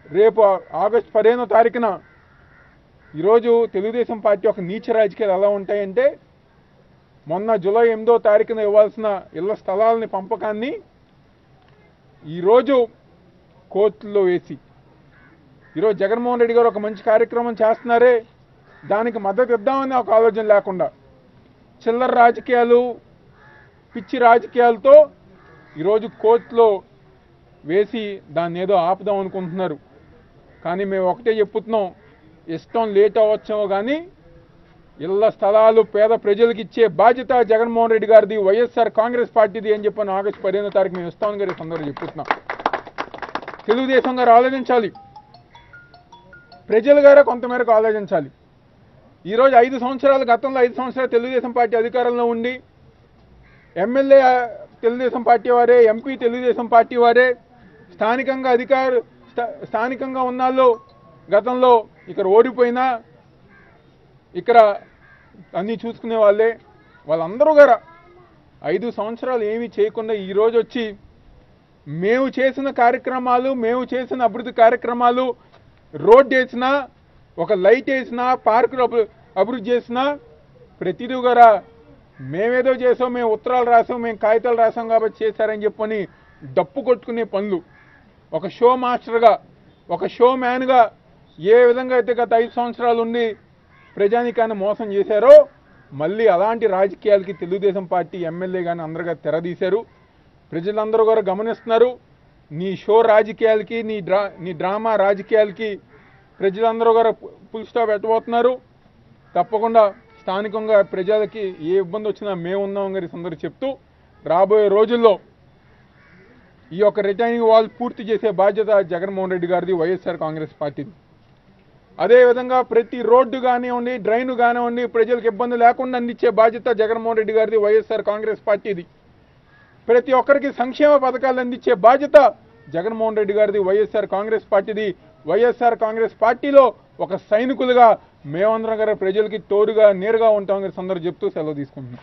రేపు ఆగస్టు పదిహేనో తారీఖున ఈరోజు తెలుగుదేశం పార్టీ ఒక నీచ రాజకీయాలు ఎలా ఉంటాయంటే మొన్న జూలై ఎనిమిదో తారీఖున ఇవ్వాల్సిన ఇళ్ల స్థలాలని పంపకాన్ని ఈరోజు కోర్టులో వేసి ఈరోజు జగన్మోహన్ రెడ్డి గారు ఒక మంచి కార్యక్రమం చేస్తున్నారే దానికి మద్దతు ఇద్దామని ఒక ఆలోచన లేకుండా చిల్లర రాజకీయాలు పిచ్చి రాజకీయాలతో ఈరోజు కోర్టులో వేసి దాన్ని ఏదో ఆపుదాం అనుకుంటున్నారు కానీ మేము ఒకటే చెప్పుతున్నాం ఇష్టం లేట్ అవ్వచ్చేమో కానీ ఇళ్ల స్థలాలు పేద ప్రజలకు ఇచ్చే బాధ్యత జగన్మోహన్ రెడ్డి గారిది వైఎస్ఆర్ కాంగ్రెస్ పార్టీది అని చెప్పని ఆగస్టు పదిహేనో తారీఖు మేము ఇస్తామని గారి సందర్భంగా చెప్పుతున్నాం తెలుగుదేశం గారు ఆలోచించాలి ప్రజలు గారే కొంతమేరకు ఆలోచించాలి ఈరోజు ఐదు సంవత్సరాల గతంలో ఐదు సంవత్సరాలు తెలుగుదేశం పార్టీ అధికారంలో ఉండి ఎమ్మెల్యే తెలుగుదేశం పార్టీ వారే ఎంపీ తెలుగుదేశం పార్టీ వారే స్థానికంగా అధికార స్థా- స్థానికంగా ఉన్నాళ్ళు గతంలో ఇక్కడ ఓడిపోయినా ఇక్కడ అన్నీ చూసుకునే వాళ్ళే వాళ్ళందరూ గారా ఐదు సంవత్సరాలు ఏమీ చేయకుండా ఈరోజు వచ్చి మేము చేసిన కార్యక్రమాలు మేము చేసిన అభివృద్ధి కార్యక్రమాలు రోడ్ వేసినా ఒక లైట్ వేసినా పార్కులు అభి- అభివృద్ధి చేసినా ప్రతిదీ కూడా మేమేదో చేసాం మేము ఉత్తరాలు రాసాం మేము కాగితాలు రాసాం కాబట్టి చేశారని చెప్పని డప్పు కొట్టుకునే పనులు ఒక షో మాస్టర్గా ఒక షో మ్యాన్గా ఏ విధంగా అయితే గత ఐదు సంవత్సరాలు ఉండి ప్రజానికాన్ని మోసం చేశారో మళ్ళీ అలాంటి రాజకీయాలకి తెలుగుదేశం పార్టీ ఎమ్మెల్యే కానీ అందరుగా తెరదీశారు ప్రజలందరూ కూడా గమనిస్తున్నారు నీ షో రాజకీయాలకి నీ డ్రా నీ డ్రామా రాజకీయాలకి ప్రజలందరూ కూడా ఫుల్ స్టాప్ పెట్టబోతున్నారు తప్పకుండా స్థానికంగా ప్రజలకి ఏ ఇబ్బంది వచ్చినా మేము ఉన్నాం గారి సందరూ చెప్తూ రాబోయే రోజుల్లో ఈ యొక్క రిటైనింగ్ వాల్ పూర్తి చేసే బాధ్యత జగన్మోహన్ రెడ్డి గారిది వైఎస్ఆర్ కాంగ్రెస్ పార్టీది అదేవిధంగా ప్రతి రోడ్డు కానివ్వండి డ్రైన్ కానివ్వండి ప్రజలకు ఇబ్బంది లేకుండా అందించే బాధ్యత జగన్మోహన్ రెడ్డి గారిది వైఎస్ఆర్ కాంగ్రెస్ పార్టీది ప్రతి ఒక్కరికి సంక్షేమ పథకాలు అందించే బాధ్యత జగన్మోహన్ రెడ్డి గారిది వైఎస్ఆర్ కాంగ్రెస్ పార్టీది వైఎస్ఆర్ కాంగ్రెస్ పార్టీలో ఒక సైనికులుగా మేమందరం గారు ప్రజలకి తోడుగా నేరుగా ఉంటామని సందర్భం చెప్తూ సెలవు తీసుకుంటున్నాం